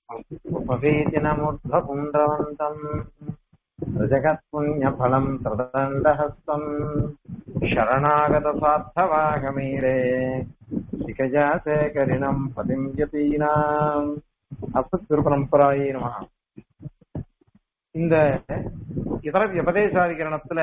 उपवेदिनमुर्ध्वपुण्ड्रवन्तम् जगत्पुण्यफलम् प्रदण्डहस्तम् शरणागतस्वार्थवागमीरे शिखजा शेखरिणम् पतिम् यतीनाम् அஸ்திருப்பரம்பராயே நம இந்த இதர விபதேசாதிகரணத்துல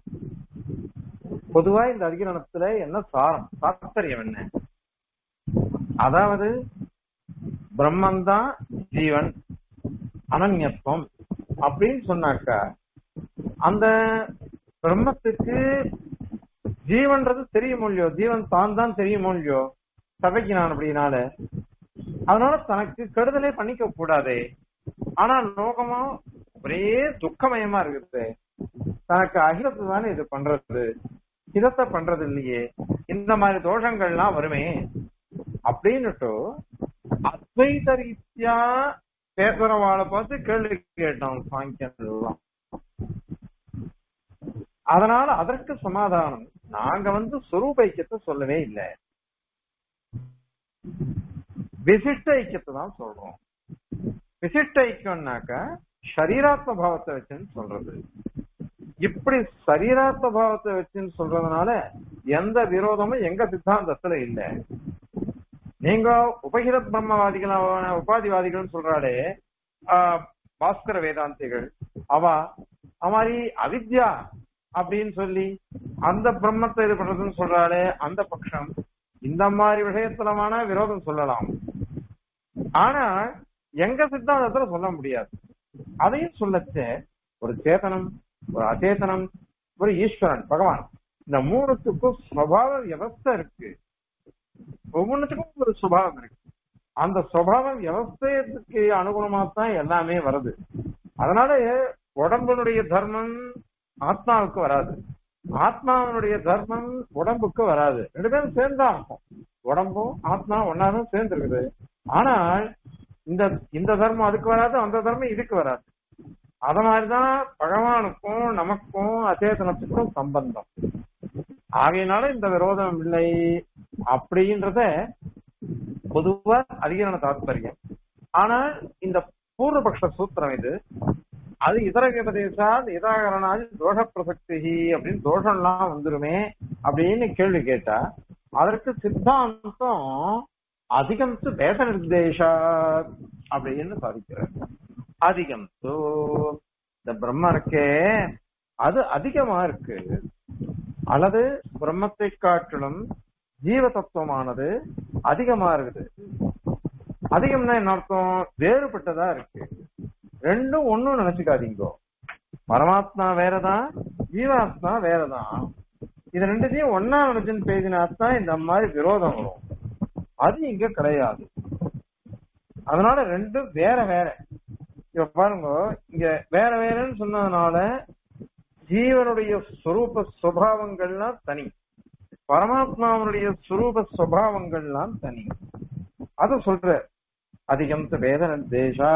பொதுவா இந்த அதிகரணத்துல என்ன சாரம் தாத்பரியம் என்ன அதாவது பிரம்மந்தான் ஜீவன் அனன்யத்துவம் அப்படின்னு சொன்னாக்கா அந்த பிரம்மத்துக்கு ஜீவன்றது தெரியுமோ இல்லையோ ஜீவன் தான் தான் தெரியுமோ இல்லையோ சபைக்கு நான் அப்படினால அதனால தனக்கு கெடுதலே பண்ணிக்க கூடாதே ஆனா லோகமா ஒரே துக்கமயமா இருக்குது தனக்கு அகிலத்து தானே இது பண்றது இதத்தை பண்றது இல்லையே இந்த மாதிரி தோஷங்கள்லாம் வருமே அப்படின்னுட்டு அத்வைத ரீதியா பேசுறவாளை பார்த்து கேள்வி கேட்டோம் சாங்கியம் அதனால அதற்கு சமாதானம் நாங்க வந்து சுரூப ஐக்கியத்தை சொல்லவே இல்லை விசிஷ்ட ஐக்கியத்தை தான் சொல்றோம் விசிஷ்ட ஐக்கியம்னாக்க சரீராத்ம பாவத்தை வச்சுன்னு சொல்றது இப்படி சரீராத்ம பாவத்தை வச்சுன்னு சொல்றதுனால எந்த விரோதமும் எங்க சித்தாந்தத்துல இல்ல நீங்க உபகித பிரம்மவாதிகளான உபாதிவாதிகள் சொல்றாளே பாஸ்கர வேதாந்திகள் அவ அமாரி அவித்யா அப்படின்னு சொல்லி அந்த பிரம்மத்தை இது பண்றதுன்னு சொல்றாளே அந்த பட்சம் இந்த மாதிரி விஷயத்துலமான விரோதம் சொல்லலாம் ஆனா எங்க சித்தாந்தத்துல சொல்ல முடியாது அதையும் சொல்லச்ச ஒரு சேத்தனம் ஒரு அச்சேதனம் ஒரு ஈஸ்வரன் பகவான் இந்த மூணுத்துக்கும் சுவாவ வியவஸ்தை இருக்கு ஒவ்வொன்றுத்துக்கும் ஒரு சுபாவம் இருக்கு அந்த சுவாவ வியவஸ்தத்துக்கு அனுகுணமா தான் எல்லாமே வருது அதனால உடம்புனுடைய தர்மம் ஆத்மாவுக்கு வராது ஆத்மாவினுடைய தர்மம் உடம்புக்கு வராது ரெண்டு பேரும் சேர்ந்தா இருக்கும் உடம்பும் ஆத்மா ஒன்னாலும் சேர்ந்து இருக்குது ஆனால் இந்த இந்த தர்மம் அதுக்கு வராது அந்த தர்மம் இதுக்கு வராது அத மாதிரிதான் பகவானுக்கும் நமக்கும் அச்சேதனத்துக்கும் சம்பந்தம் ஆகையினால இந்த விரோதம் இல்லை அப்படின்றத பொதுவா அதிகரண தாத்பரியம் ஆனால் இந்த பூர்வபக்ஷ சூத்திரம் இது அது இதர விபதேசால் இதாகரணாதி தோஷ பிரசக்தி அப்படின்னு தோஷம்லாம் வந்துருமே அப்படின்னு கேள்வி கேட்டா அதற்கு சித்தாந்தம் அதிகம் வேத நிர்தேஷா அப்படின்னு சாதிக்கிறார் அதிகம் இந்த பிரம்ம இருக்கே அது அதிகமா இருக்கு அல்லது பிரம்மத்தை காட்டிலும் ஜீவ தத்துவமானது அதிகமா இருக்குது அதிகம்னா என்ன அர்த்தம் வேறுபட்டதா இருக்கு ரெண்டும் ஒன்னும் நினைச்சுக்காதீங்க பரமாத்மா வேறதான் ஜீவாத்மா வேறதான் இது ரெண்டுத்தையும் ஒன்னா நினைச்சுன்னு பேசினாத்தான் இந்த மாதிரி விரோதம் வரும் அது இங்க கிடையாது அதனால ரெண்டும் வேற வேற இப்ப பாருங்க இங்க வேற வேறன்னு சொன்னதுனால ஜீவனுடைய சுரூப சுவாவங்கள்லாம் தனி பரமாத்மாவனுடைய சுரூப சுவாவங்கள்லாம் தனி அத சொல்ற அதிகம் வேத நிர்தேஷா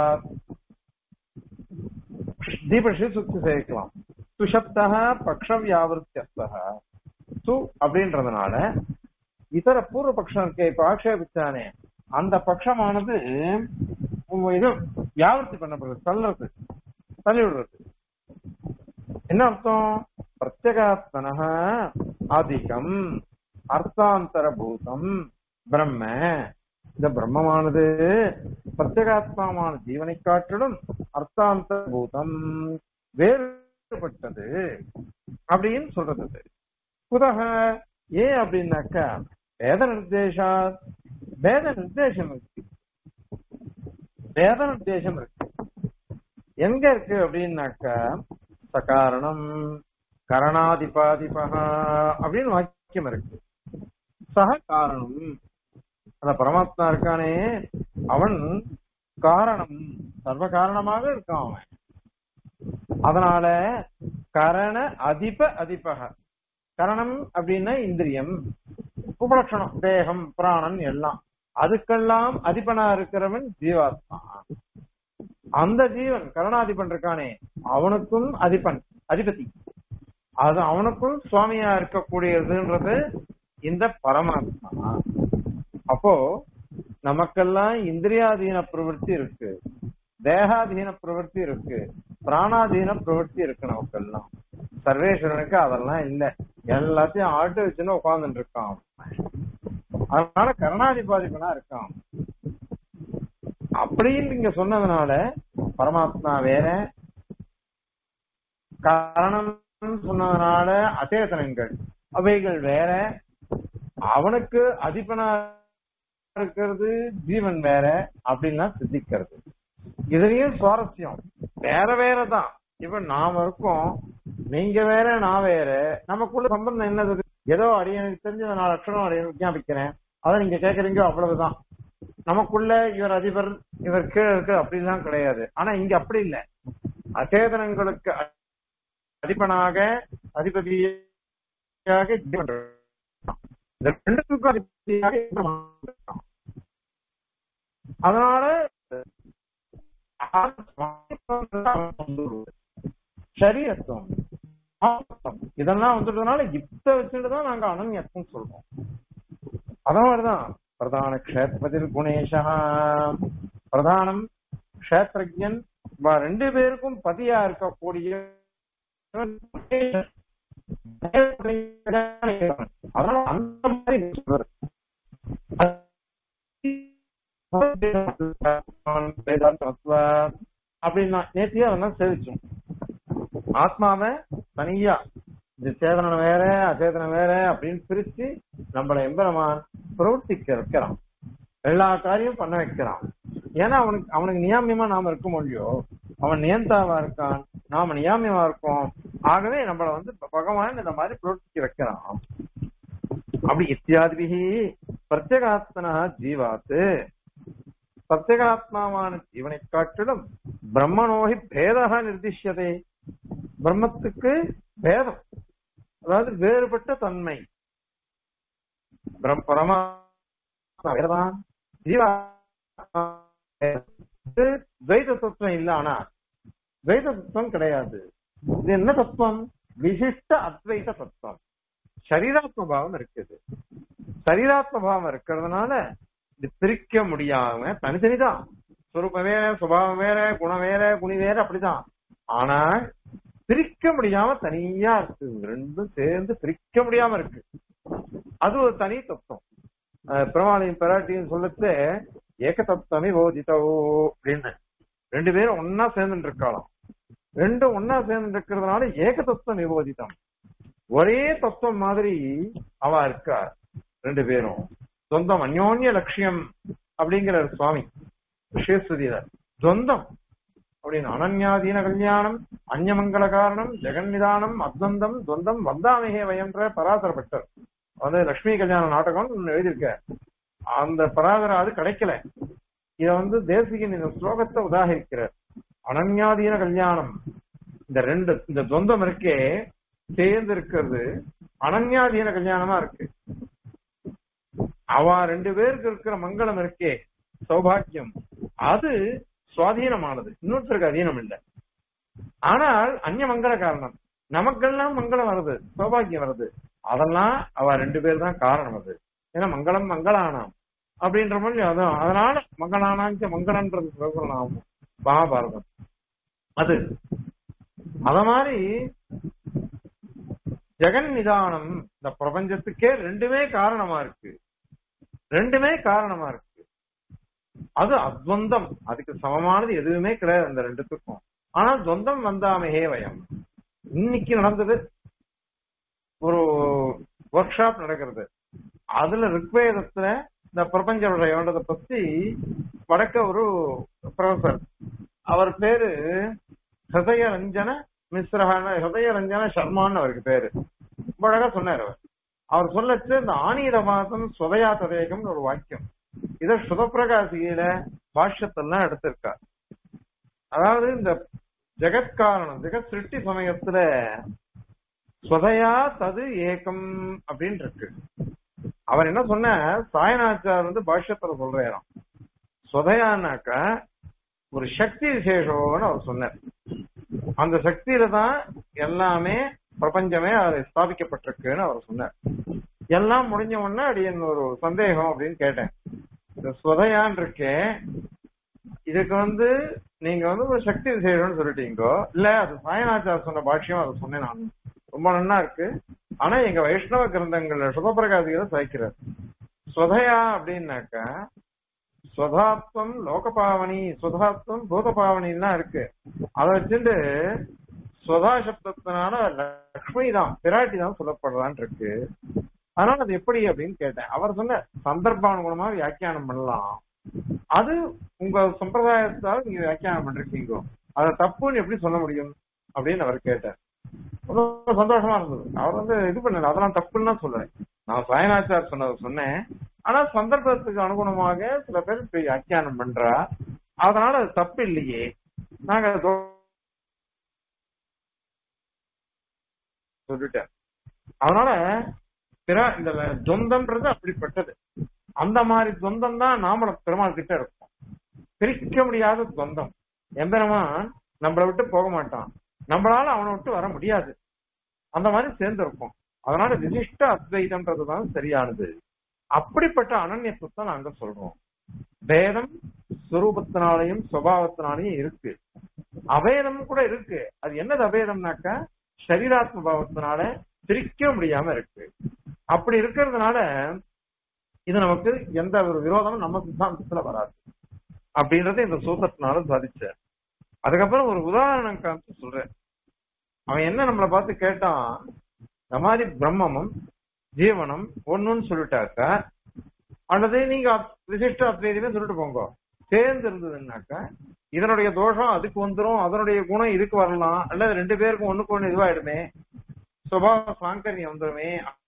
தீபஸ்ரீ சுத்தி சேர்க்கலாம் துஷப்தா பக்ஷ வியாவிருத்தியஸ்தா து அப்படின்றதுனால இதர பூர்வ பட்சம் இருக்கே இப்ப ஆக்ஷேபிச்சானே அந்த பட்சமானது இது வியாபர்த்தி பண்ணப்படுறது தள்ளுறது தள்ளி விடுறது என்ன அர்த்தம் பிரத்யகாத்மன அதிகம் அர்த்தாந்தர பூதம் பிரம்ம இந்த பிரம்மமானது பிரத்யகாத்மாவான ஜீவனை காட்டிலும் அர்த்தாந்தர பூதம் வேறுபட்டது அப்படின்னு சொல்றது புதக ஏன் அப்படின்னாக்கா வேத நிர்தேசா வேத நிர்தேசம் இருக்கு வேத நிர்தேசம் இருக்கு எங்க இருக்கு அப்படின்னாக்கா சகாரணம் கரணாதிபாதிபகா அப்படின்னு வாக்கியம் இருக்கு சக காரணம் அந்த பரமாத்மா இருக்கானே அவன் காரணம் சர்வ காரணமாக இருக்கான் அவன் அதனால கரண அதிப அதிபக கரணம் அப்படின்னா இந்திரியம் உபலட்சணம் தேகம் பிராணன் எல்லாம் அதுக்கெல்லாம் அதிபனா இருக்கிறவன் ஜீவாத்மா அந்த ஜீவன் கரணாதிபன் இருக்கானே அவனுக்கும் அதிபன் அதிபதி அது அவனுக்கும் சுவாமியா இருக்கக்கூடியதுன்றது இந்த பரமாத்மா அப்போ நமக்கெல்லாம் இந்திரியாதீன பிரவೃತ್ತಿ இருக்கு தேகாதீன பிரவೃತ್ತಿ இருக்கு பிராணாதீன பிரவೃತ್ತಿ இருக்கு நமக்கெல்லாம் சர்வேஸ்வரனுக்கு அதெல்லாம் இல்ல எல்லாத்தையும் ஆட்டு வச்சுன்னு உட்கார்ந்துட்டு இருக்கான் அதனால கருணாதிபாதிபனா இருக்கான் அப்படின்னு நீங்க சொன்னதுனால பரமாத்மா வேற காரணம் சொன்னதுனால அச்சேதனங்கள் அவைகள் வேற அவனுக்கு அதிபனா இருக்கிறது ஜீவன் வேற அப்படின்லாம் சித்திக்கிறது இதுலயும் சுவாரஸ்யம் வேற வேறதான் இப்ப நாம இருக்கோம் நீங்க வேற நான் வேற நமக்குள்ள சம்பந்தம் என்னது ஏதோ அடியனுக்கு தெரிஞ்ச நான் நாலு அக்ஷரம் அடியன் விஞ்ஞாபிக்கிறேன் அதை நீங்க கேக்குறீங்க அவ்வளவுதான் நமக்குள்ள இவர் அதிபர் இவர் கீழே இருக்கு அப்படிலாம் கிடையாது ஆனா இங்க அப்படி இல்லை அச்சேதனங்களுக்கு அதிபனாக அதிபதியாக ஜீவன் இருக்கான். இந்த ரெண்டுத்துக்கும் அதிபதியாக இவன் இருக்கான். அதனால சரீரத்துவம் ஆத்மம். இதெல்லாம் வந்துட்டதுனால இத்த வச்சுட்டு தான் நாங்க அனன்யத்துவம் சொல்றோம் அத மாதிரிதான் பிரதான கஷேத்ரத்தில் குணேஷா பிரதானம் கஷேத்ரஜன் இவ ரெண்டு பேருக்கும் பதியா இருக்கக்கூடிய அதனால அந்த மாதிரி சொல்றது அப்படின்னா நேத்தியே அதெல்லாம் சேவிச்சோம் ஆத்மாவை தனியா இந்த சேதனம் வேற அச்சேதனம் வேற அப்படின்னு பிரிச்சு நம்மள எம்பெருமான் பிரவர்த்திக்க வைக்கிறான் எல்லா காரியம் பண்ண வைக்கிறான் ஏன்னா அவனுக்கு அவனுக்கு நியாமியமா நாம இருக்க முடியும் அவன் நியந்தாவா இருக்கான் நாம நியாமியமா இருக்கோம் ஆகவே நம்மள வந்து பகவான் இந்த மாதிரி பிரவர்த்திக்க வைக்கிறான் அப்படி இத்தியாதிபிகி பிரத்யேகாத்மனா ஜீவாத்து பிரத்யேகாத்மாவான ஜீவனை காட்டிலும் பிரம்மனோகி பேதக நிர்திஷ்யதே பிரம்மத்துக்கு பேதம் அதாவது வேறுபட்ட தன்மை பிரம்- பரமாத்மா வேறதான் ஜீவா இது துவைத தத்துவம் இல்ல ஆனா துவைத தத்துவம் கிடையாது இது என்ன தத்துவம் விசிஷ்ட அத்வைத தத்துவம் சரீராத்ம பாவம் இருக்குது சரீராத்ம பாவம் இருக்கிறதுனால இது பிரிக்க முடியாம தனித்தனிதான் சுரூபம் வேற சுபாவம் வேற குணம் வேற குணி வேற அப்படிதான் ஆனா பிரிக்க முடியாம தனியா இருக்கு இது ரெண்டும் சேர்ந்து பிரிக்க முடியாம இருக்கு அது ஒரு தனி தத்துவம் அஹ் பிரமாணியும் பெராட்டியும் சொல்லத்து ஏக தத்துவமே போதித்தோ அப்படின்னு ரெண்டு பேரும் ஒன்னா சேர்ந்துட்டு இருக்கலாம் ரெண்டும் ஒன்னா சேர்ந்து இருக்கிறதுனால ஏக தத்துவம் விபோதித்தம் ஒரே தத்துவம் மாதிரி அவ இருக்கா ரெண்டு பேரும் சொந்தம் அந்யோன்ய லட்சியம் அப்படிங்கிற சுவாமி விஷயஸ்துதியில சொந்தம் அப்படின்னு அனன்யாதீன கல்யாணம் அந்யமங்கல காரணம் ஜெகன்னிதானம் அத்வந்தம் துவந்தம் வந்தாமிகே வயன்ற பராசரப்பட்டர் வந்து லட்சுமி கல்யாண நாடகம் எழுதியிருக்க அந்த பராசரம் அது கிடைக்கல இத வந்து தேசிகன் இந்த ஸ்லோகத்தை உதாகரிக்கிறார் அனன்யாதீன கல்யாணம் இந்த ரெண்டு இந்த துவந்தம் இருக்கே சேர்ந்து இருக்கிறது அனன்யாதீன கல்யாணமா இருக்கு அவ ரெண்டு பேருக்கு இருக்கிற மங்களம் இருக்கே சௌபாக்கியம் அது சுவாதீனமானது இன்னொருத்தருக்கு அதீனம் இல்லை ஆனால் அந்நிய மங்கள காரணம் நமக்கெல்லாம் மங்களம் வருது சௌபாக்கியம் வருது அதெல்லாம் அவ ரெண்டு பேர் தான் காரணம் அது ஏன்னா மங்களம் மங்களானாம் அப்படின்ற மாதிரி அதான் அதனால மங்களானாஞ்ச மங்களன்றது சொல்லலாம் மகாபாரதம் அது அத மாதிரி ஜெகன் நிதானம் இந்த பிரபஞ்சத்துக்கே ரெண்டுமே காரணமா இருக்கு ரெண்டுமே காரணமா இருக்கு அது அத்வந்தம் அதுக்கு சமமானது எதுவுமே கிடையாது அந்த ரெண்டுத்துக்கும் ஆனா துவந்தம் வந்தாமையே வயம் இன்னைக்கு நடந்தது ஒரு ஒர்க் ஷாப் நடக்கிறது அதுல ரிக்வேதத்துல இந்த பிரபஞ்ச விஷயம்ன்றத பத்தி வடக்க ஒரு ப்ரொஃபசர் அவர் பேரு ஹிருதய ரஞ்சன மிஸ்ரஹான ஹிருதய ரஞ்சன சர்மான்னு அவருக்கு பேரு ரொம்ப அழகா சொன்னார் அவர் அவர் சொல்லச்சு இந்த ஆனீத மாதம் சுதையா ததேகம்னு ஒரு வாக்கியம் இத சுதப்பிரகாசியில பாஷ்யத்தெல்லாம் எடுத்திருக்கார் அதாவது இந்த ஜெகத்காரணம் ஜெகத் சிருஷ்டி சமயத்துல சுதையா தது ஏகம் அப்படின்னு இருக்கு அவர் என்ன சொன்ன சாயநாச்சார் வந்து பாஷ்யத்துல சொல்றாராம் சுதையானாக்க ஒரு சக்தி விசேஷம்னு அவர் சொன்னார் அந்த சக்தியில தான் எல்லாமே பிரபஞ்சமே அது ஸ்தாபிக்கப்பட்டிருக்குன்னு அவர் சொன்னார் எல்லாம் முடிஞ்ச உடனே அப்படி என்ன ஒரு சந்தேகம் அப்படின்னு கேட்டேன் இந்த சுதையான் இருக்கே இதுக்கு வந்து நீங்க வந்து ஒரு சக்தி விசேஷம்னு சொல்லிட்டீங்கோ இல்ல அது சாயநாச்சார் சொன்ன பாஷ்யம் அதை சொன்னேன் நான் ரொம்ப நன்னா இருக்கு ஆனா எங்க வைஷ்ணவ கிரந்தங்கள்ல சுபபிரகாசிகளை சாய்க்கிறார் சுதையா அப்படின்னாக்கா ஸ்வதாத்வம் லோகபாவனி சுதாத்வம் பூதபாவனிலாம் இருக்கு அதை வச்சுட்டு ஸ்வதா சப்தத்தினால லக்ஷ்மி தான் பிராட்டி தான் சொல்லப்படுறான் இருக்கு அதனால அது எப்படி அப்படின்னு கேட்டேன் அவர் சொன்ன சந்தர்ப்பானுகுணமா வியாக்கியானம் பண்ணலாம் அது உங்க சம்பிரதாயத்தால் நீங்க வியாக்கியானம் பண்ணிருக்கீங்க அதை தப்புன்னு எப்படி சொல்ல முடியும் அப்படின்னு அவர் கேட்டார் ரொம்ப சந்தோஷமா இருந்தது அவர் வந்து இது பண்ணல அதெல்லாம் தப்புன்னு தான் சொல்றேன் நான் சாயநாச்சார் சொன்னதை சொன்னேன் ஆனா சந்தர்ப்பத்துக்கு அனுகுணமாக சில பேர் இப்படி வியாக்கியானம் பண்றா அதனால அது தப்பு இல்லையே நாங்க தோ- சொல்லிட்டேன் அதனால பிற இந்த துவந்தம்ன்றது அப்படிப்பட்டது அந்த மாதிரி துவந்தம் தான் நாமளும் பெருமாள் கிட்ட இருக்கும் பிரிக்க முடியாத துவந்தம் எம்பெருமான் நம்மளை விட்டு போக மாட்டான் நம்மளால அவனை விட்டு வர முடியாது அந்த மாதிரி சேர்ந்து இருக்கும் அதனால விசிஷ்ட அத்வைதம்ன்றதுதான் சரியானது அப்படிப்பட்ட அனன்யத்துவத்தை நாங்க சொல்றோம் வேதம் சுரூபத்தினாலையும் சுபாவத்தினாலையும் இருக்கு அவேதம் கூட இருக்கு அது என்னது அவேதம்னாக்கா சரீராத்ம பாவத்தினால பிரிக்க முடியாம இருக்கு அப்படி இருக்கிறதுனால இது நமக்கு எந்த ஒரு விரோதமும் நம்ம சித்தாந்தத்துல வராது அப்படின்றத இந்த சூத்திரத்தினால சாதிச்சார் அதுக்கப்புறம் ஒரு உதாரணம் காமிச்சு சொல்றேன் அவன் என்ன நம்மளை பார்த்து கேட்டான் இந்த மாதிரி பிரம்மமும் ஜீவனம் ஒண்ணுன்னு சொல்லிட்டாக்கா அல்லது நீங்க அத்- விசிஷ்ட அத்வைதமே சொல்லிட்டு போங்க சேர்ந்து இருந்ததுன்னாக்கா இதனுடைய தோஷம் அதுக்கு வந்துரும் அதனுடைய குணம் இதுக்கு வரலாம் அல்லது ரெண்டு பேருக்கும் ஒண்ணுக்கு ஒண்ணு இதுவாயிடுமே சுபாவ சாங்கரியம் வந்துருமே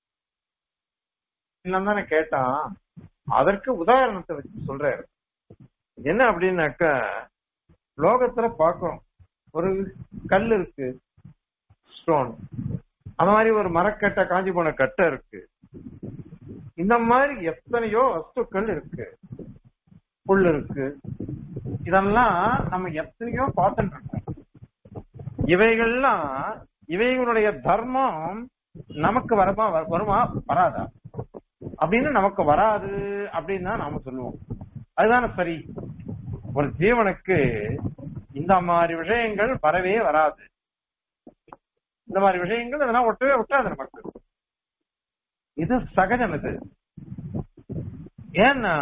தானே கேட்டான் அதற்கு உதாரணத்தை வச்சு சொல்றாரு என்ன அப்படின்னாக்கா லோகத்துல பாக்குறோம் ஒரு கல் இருக்கு ஸ்டோன் அந்த மாதிரி ஒரு மரக்கட்டை காஞ்சி போன கட்டை இருக்கு இந்த மாதிரி எத்தனையோ வஸ்துக்கள் இருக்கு புல் இருக்கு இதெல்லாம் நம்ம எத்தனையோ பார்த்துட்டு இருக்கோம் இவைகள்லாம் இவைகளுடைய தர்மம் நமக்கு வரமா வருமா வராதா அப்படின்னு நமக்கு வராது அப்படின்னு தான் நாம சொல்லுவோம் அதுதானே சரி ஒரு ஜீவனுக்கு இந்த மாதிரி விஷயங்கள் வரவே வராது இந்த மாதிரி விஷயங்கள் இதெல்லாம் ஒட்டவே ஒட்டாது நமக்கு இது சகஜம் இது ஏன்னா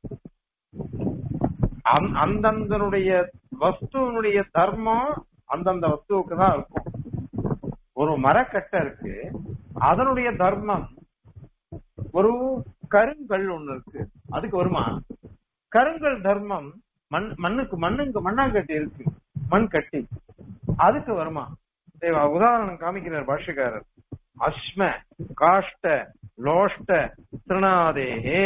அந்த- அந்தந்தனுடைய வஸ்துவனுடைய தர்மம் அந்தந்த வஸ்துவுக்கு தான் இருக்கும் ஒரு மரக்கட்டை இருக்கு அதனுடைய தர்மம் ஒரு கருங்கல் ஒண்ணு இருக்கு அதுக்கு வருமா கருங்கல் தர்மம் மண் மண்ணுக்கு மண்ணுக்கு மண்ணாங்கட்டி இருக்கு மண் கட்டி அதுக்கு வருமா தேவா உதாரணம் காமிக்கிறார் பாஷ்யக்காரர் அஸ்ம காஷ்ட லோஷ்ட திருநாதேஹே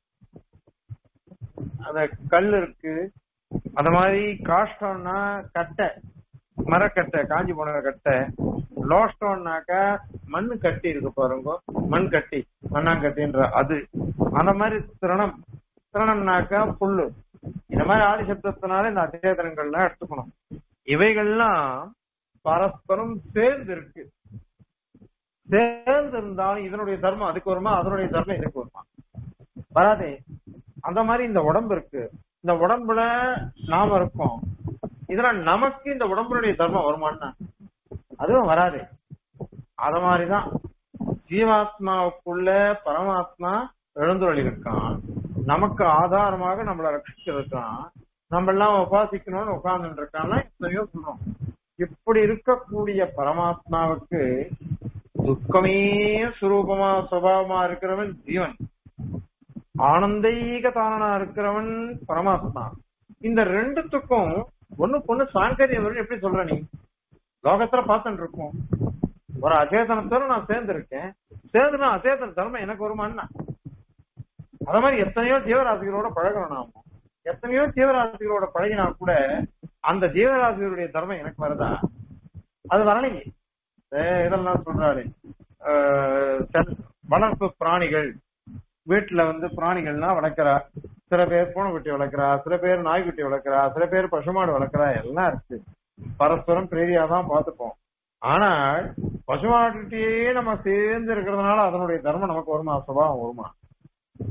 அந்த கல் இருக்கு அந்த மாதிரி காஷ்டம்னா கட்டை மரக்கட்டை காஞ்சி போன கட்டை லோஷ்டம்னாக்கா மண்ணு கட்டி இருக்கு பாருங்க மண் கட்டி மண்ணாங்கட்டின்ற அது அந்த மாதிரி திரணம் திரணம்னாக்கா புல்லு இந்த மாதிரி ஆடி சப்தத்தினால இந்த அச்சேதனங்கள்லாம் எடுத்துக்கணும் இவைகள்லாம் பரஸ்பரம் சேர்ந்து இருக்கு சேர்ந்து இருந்தாலும் இதனுடைய தர்மம் அதுக்கு வருமா அதனுடைய தர்மம் இதுக்கு வருமா வராதே அந்த மாதிரி இந்த உடம்பு இருக்கு இந்த உடம்புல நாம இருக்கோம் இதுல நமக்கு இந்த உடம்புடைய தர்மம் வருமானா அதுவும் வராதே அத மாதிரிதான் ஜீவாத்மாவுக்குள்ள பரமாத்மா எழுந்துள்ளி இருக்கான் நமக்கு ஆதாரமாக நம்மளை ரட்சிச்சிருக்கான் நம்ம எல்லாம் உபாசிக்கணும்னு உட்கார்ந்துட்டு இருக்கான்னா எத்தனையோ சொல்றோம் இப்படி இருக்கக்கூடிய பரமாத்மாவுக்கு துக்கமே சுரூபமா சுபாவமா இருக்கிறவன் ஜீவன் ஆனந்தீக தானனா இருக்கிறவன் பரமாத்மா இந்த ரெண்டுத்துக்கும் ஒண்ணுக்கு ஒண்ணு சாங்கரியம் வரும்னு எப்படி சொல்ற நீ லோகத்துல பார்த்துட்டு இருக்கோம் ஒரு அச்சேதனத்தோட நான் சேர்ந்து இருக்கேன் சேர்ந்து நான் அச்சேதன தர்மம் எனக்கு வருமானா அத மாதிரி எத்தனையோ ஜீவராசிகளோட பழகணும் நாம எத்தனையோ ஜீவராசிகளோட பழகினா கூட அந்த ஜீவராசிகளுடைய தர்மம் எனக்கு வருதா அது வரலையே ஏ, இதெல்லாம் சொல்றாரு அஹ், செல்- வளர்ப்பு பிராணிகள் வீட்டுல வந்து பிராணிகள்லாம் வளர்க்கிறா சில பேர் பூனைக்குட்டி வளர்க்கிறா சில பேர் நாய்க்குட்டி வளர்க்கிறா சில பேர் பசுமாடு வளர்க்கிறா எல்லாம் இருக்கு பரஸ்பரம் பிரேரியா தான் பார்த்துப்போம் ஆனால் பசுமாட்டுக்கிட்டே நம்ம சேர்ந்து இருக்கிறதுனால அதனுடைய தர்மம் நமக்கு வருமா சுபாவம் வருமா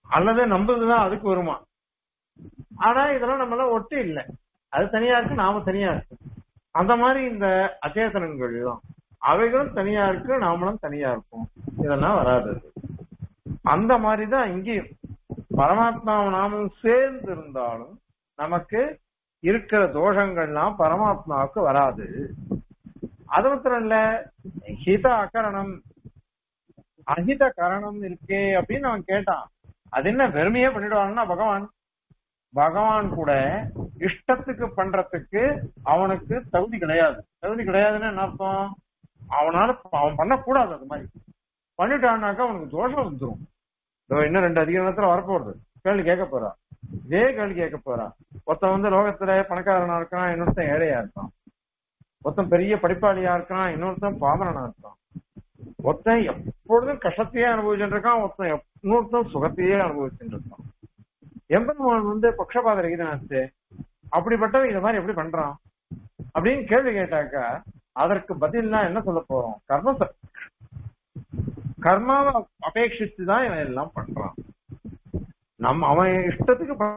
அல்லது நம்புறதுதான் அதுக்கு வருமா ஆனா இதெல்லாம் நம்மள ஒட்டு இல்லை அது தனியா இருக்கு நாம தனியா இருக்கு அந்த மாதிரி இந்த அச்சேதனங்கள் தான் அவைகளும் தனியா இருக்கு நாமளும் தனியா இருக்கும் இதெல்லாம் வராது அந்த மாதிரிதான் இங்கேயும் பரமாத்மாவும் நாமும் சேர்ந்து இருந்தாலும் நமக்கு இருக்கிற தோஷங்கள்லாம் பரமாத்மாவுக்கு வராது அது மாத்திரம் இல்ல ஹித அகரணம் அஹித கரணம் இருக்கே அப்படின்னு அவன் கேட்டான் அது என்ன வெறுமையே பண்ணிடுவான்னா பகவான் பகவான் கூட இஷ்டத்துக்கு பண்றதுக்கு அவனுக்கு தகுதி கிடையாது தகுதி கிடையாதுன்னு என்ன அர்த்தம் அவனால அவன் பண்ணக்கூடாது அது மாதிரி பண்ணிட்டான்னாக்கா அவனுக்கு தோஷம் வந்துடும் இதோ இன்னும் ரெண்டு அதிகாரத்துல வரப்போறது கேள்வி கேட்க போறா இதே கேள்வி கேட்க போறா ஒருத்தன் வந்து லோகத்துல பணக்காரனா இருக்கான் இன்னொருத்தன் ஏழையா இருக்கான் ஒருத்தன் பெரிய படிப்பாளியா இருக்கான் இன்னொருத்தன் பாமரனா இருக்கான் ஒருத்தன் எப்பொழுதும் கஷ்டத்தையே அனுபவிச்சுட்டு இருக்கான் ஒருத்தன் எப்- இன்னொருத்தன் சுகத்தையே அனுபவிச்சுட்டு இருக்கான் எம்பெருமான் வந்து பக்ஷபாத ரகிதனாச்சு அப்படிப்பட்டவன் இந்த மாதிரி எப்படி பண்றான் அப்படின்னு கேள்வி கேட்டாக்கா அதற்கு பதில்லாம் என்ன சொல்ல போறோம் கர்ம ச- கர்மாவை அபேட்சித்து தான் இவன் எல்லாம் பண்றான் நம்ம அவன் இஷ்டத்துக்கு ப-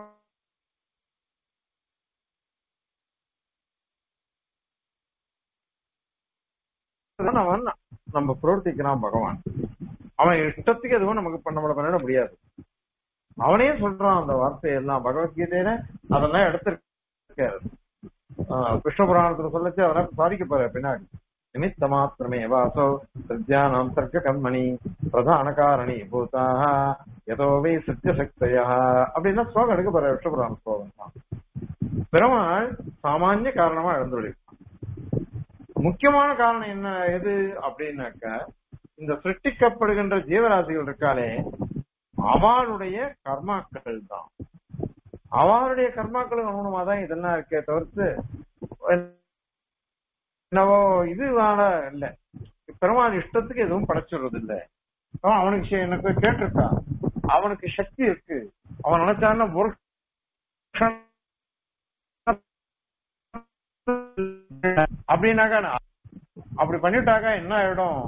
அவன் நம்ம பிரவர்த்திக்கிறான் பகவான் அவன் இஷ்டத்துக்கு எதுவும் நமக்கு பண்ண பண்ணிட முடியாது அவனே சொல்றான் அந்த வார்த்தையெல்லாம் பகவத்கீதையில அதெல்லாம் எடுத்திருக்காரு ஆஹ் கிருஷ்ண புராணத்துல சொல்லச்சு அதெல்லாம் சாதிக்க போற பின்னாடி நிமித்த மாத்திரமே வாசோ சத்யானாம் தர்க்க கண்மணி பிரதான காரணி பூதாக எதோவே சத்திய சக்தியா அப்படின்னா ஸ்லோகம் எடுக்க போற விஷ்ணு புராண ஸ்லோகம் தான் பெருமாள் சாமானிய காரணமா எழுந்துள்ளார் முக்கியமான காரணம் என்ன எது அப்படின்னாக்க இந்த சிருஷ்டிக்கப்படுகின்ற ஜீவராசிகள் இருக்காளே அவளுடைய கர்மாக்கள் தான் அவளுடைய கர்மாக்களுக்கு அனுகுணமா தான் இதெல்லாம் இருக்கே தவிர்த்து என்னவோ இது வேற இல்ல பெருமாள் இஷ்டத்துக்கு எதுவும் படைச்சிடுறது இல்ல அவன் அவனுக்கு சே- எனக்கு கேட்டிருக்கான் அவனுக்கு சக்தி இருக்கு அவன் நினைச்சான்னா ஒரு க்ஷணம் அப்படின்னாக்கா நான் அப்படி பண்ணிட்டாக்கா என்ன ஆயிடும்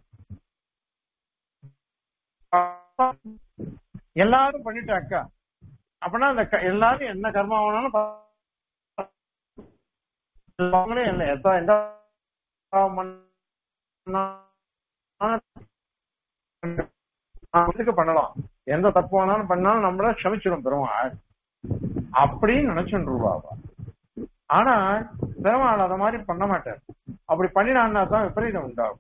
எல்லாரும் பண்ணிட்டாக்கா அப்பனா அந்த க- எல்லாரும் என்ன கர்மா ஆனாலும் ப- அவங்களே இல்ல எந்த எந்த பாவம் பண்ணா- இதுக்கு பண்ணலாம் எந்த தப்பு வேணாலும் பண்ணாலும் நம்மள க்ஷமிச்சிடும் பெருமாள் அப்படின்னு நினைச்சுருவாவா ஆனா பெருமாள் அத மாதிரி பண்ண மாட்டார் அப்படி பண்ணினான்னா தான் விபரீதம் உண்டாகும்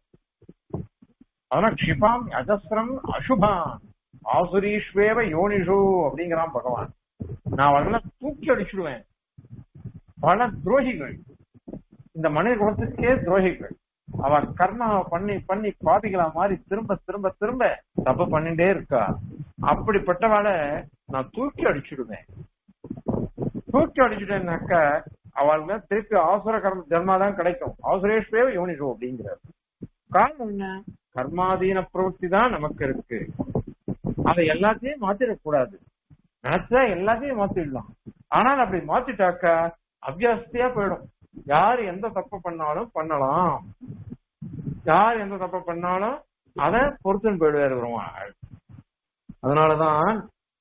அதனால க்ஷிபாம் அஜஸ்ரம் அசுபான் ஆசுரீஸ்வேவ யோனிஷு அப்படிங்கிறான் பகவான் நான் அவர்களெல்லாம் தூக்கி அடிச்சுடுவேன் பல துரோகிகள் இந்த மனித குலத்துக்கே துரோகிகள் அவ கர்மா பண்ணி பண்ணி பாதிகளா மாதிரி திரும்ப திரும்ப திரும்ப தப்பு பண்ணிட்டே இருக்கா அப்படிப்பட்டவளை நான் தூக்கி அடிச்சுடுவேன் தூக்கி அடிச்சுட்டேன்னாக்க அவளுக்கு திருப்பி அவசர கர்ம ஜென்மா தான் கிடைக்கும் அவசரேஷ்வேவ யோனிஷோ அப்படிங்கிறார் காரணம் என்ன கர்மாதீன பிரவೃತ್ತಿ தான் நமக்கு இருக்கு அதை எல்லாத்தையும் மாத்திடக்கூடாது நினைச்சா எல்லாத்தையும் மாத்திடலாம் ஆனால் அப்படி மாத்திட்டாக்கா அபியாசத்தையா போயிடும் யார் எந்த தப்பு பண்ணாலும் பண்ணலாம் யார் எந்த தப்பு பண்ணாலும் அதை பொறுத்துன்னு போயிடுவார் பெருமாள் அதனாலதான்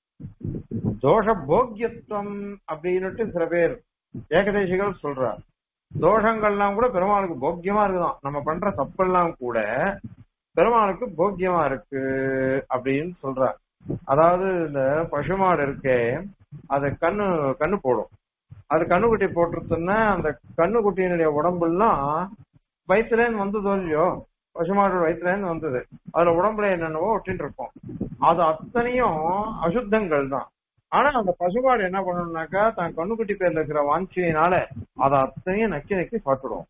தோஷ போக்கியத்துவம் அப்படின்னுட்டு சில பேர் ஏகதேசிகள் சொல்றார் தோஷங்கள்லாம் கூட பெருமாளுக்கு போக்கியமா இருக்குதான் நம்ம பண்ற தப்பெல்லாம் கூட பெருமாளுக்கு போக்கியமா இருக்கு அப்படின்னு சொல்றார் அதாவது இந்த பசுமாடு இருக்கே அது கண்ணு கண்ணு போடும் அது கண்ணுக்குட்டி போட்டுருச்சுன்னா அந்த கண்ணுக்குட்டியினுடைய உடம்புலாம் வயிற்றுல இருந்து வந்ததோ இல்லையோ பசுமாடோட வயிற்றுல இருந்து வந்தது அதுல உடம்புல என்னென்னவோ ஒட்டின்னு இருக்கும் அது அத்தனையும் அசுத்தங்கள் தான் ஆனா அந்த பசுமாடு என்ன பண்ணணும்னாக்கா தான் கண்ணுக்குட்டி பேர்ல இருக்கிற வாஞ்சியினால அதை அத்தனையும் நக்கி நக்கி சாப்பிடுவோம்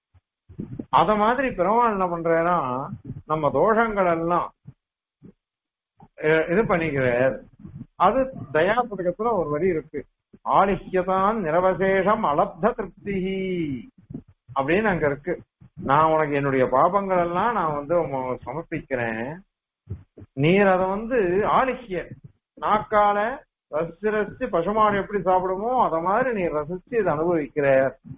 அத மாதிரி பெருமாள் என்ன பண்றேன்னா நம்ம தோஷங்கள் எல்லாம் அஹ், இது பண்ணிக்கிறார் அது தயா பதக்கத்துல ஒரு வரி இருக்கு ஆலிஹ்யதான் நிரவசேஷம் அலப்த திருப்தி அப்படின்னு அங்க இருக்கு நான் உனக்கு என்னுடைய பாபங்கள் எல்லாம் நான் வந்து உம- சமர்ப்பிக்கிறேன் நீர் அதை வந்து ஆலிஹ்ய நாக்கால ரசிச்சு ரசிச்சு பசுமாடு எப்படி சாப்பிடுமோ அத மாதிரி நீ ரசிச்சு இதை அனுபவிக்கிற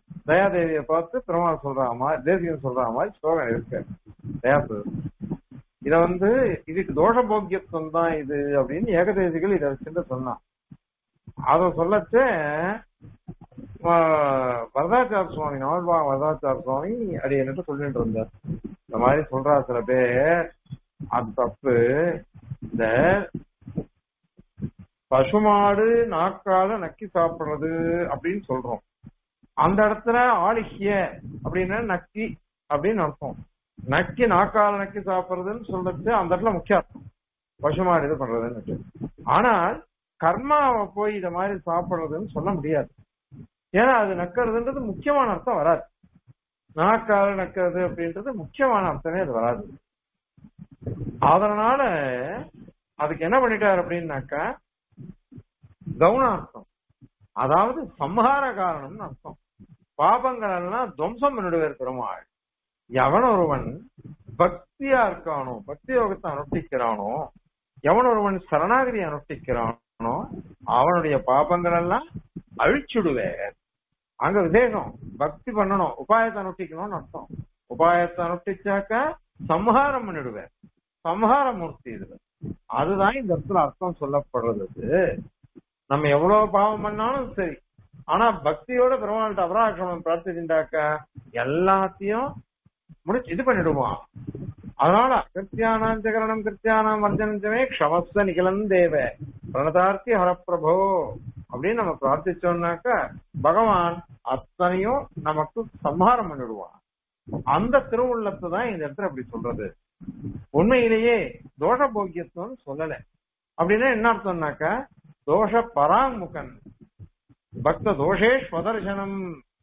தயாதேவியை பார்த்து பெருமாள் சொல்ற மாதிரி தேசியம் சொல்ற மாதிரி ஸ்லோகம் இருக்கு தயாசு இத வந்து இதுக்கு தோஷ போக்கியத்துவம் தான் இது அப்படின்னு ஏகதேசிகள் இதை வச்சுட்டு சொன்னான் அத சொல்லச்சே ஆஹ், வரதாச்சார சுவாமி நாவல்பா வரதாச்சார சுவாமி அடி என்னட்டு சொல்லிட்டு இருந்தார் இந்த மாதிரி சொல்றா சில பேர் அது தப்பு இந்த பசுமாடு நாக்கால நக்கி சாப்பிடுறது அப்படின்னு சொல்றோம் அந்த இடத்துல ஆளிக்கிய அப்படின்னா நக்கி அப்படின்னு அர்த்தம் நக்கி நாக்கால நக்கி சாப்பிடுறதுன்னு சொல்றது அந்த இடத்துல முக்கிய அர்த்தம் பசுமாடு இது பண்றதுன்னு ஆனால் கர்மாவை போய் இத மாதிரி சாப்பிடுறதுன்னு சொல்ல முடியாது ஏன்னா அது நக்கிறதுன்றது முக்கியமான அர்த்தம் வராது நாக்கால நக்கிறது அப்படின்றது முக்கியமான அர்த்தமே அது வராது அதனால அதுக்கு என்ன பண்ணிட்டார் அப்படின்னாக்கா கவுனார்த்தம் அதாவது சம்ஹார காரணம்னு அர்த்தம் பாபங்கள் எல்லாம் துவம்சம் பண்ணிடுவார் பெருமாள் எவன் ஒருவன் பக்தியா இருக்கானோ பக்தி யோகத்தை அனுஷ்டிக்கிறானோ எவன் ஒருவன் சரணாகதி அனுஷ்டிக்கிறானோ அவனுடைய பாபங்கள் எல்லாம் அழிச்சுடுவேர் அங்க விசேஷம் பக்தி பண்ணணும் உபாயத்தை அனுஷ்டிக்கணும்னு அர்த்தம் உபாயத்தை அனுஷ்டிச்சாக்க சம்ஹாரம் பண்ணிடுவேன் சம்ஹார மூர்த்தி இதுல அதுதான் இந்த இடத்துல அர்த்தம் சொல்லப்படுறது நம்ம எவ்வளவு பாவம் பண்ணாலும் சரி ஆனா பக்தியோட பெருமாள்கிட்ட அபராக்கிரமம் பிரார்த்திச்சுட்டாக்க எல்லாத்தையும் முடிச்சு இது பண்ணிடுவான் அதனால கிருத்தியானாம் ஜகரணம் கிருத்தியானாம் வர்ஜனஞ்சமே க்ஷமஸ்த நிகழன் தேவ பிரணதார்த்தி ஹரப்பிரபோ அப்படின்னு நம்ம பிரார்த்திச்சோம்னாக்க பகவான் அத்தனையும் நமக்கு சம்ஹாரம் பண்ணிடுவான் அந்த திருவுள்ளத்தை தான் இந்த இடத்துல அப்படி சொல்றது உண்மையிலேயே தோஷ போக்கியத்துவம் சொல்லல அப்படின்னா என்ன அர்த்தம்னாக்கா தோஷ பராமுகன் பக்த தோஷேஷ்வதர்சனம்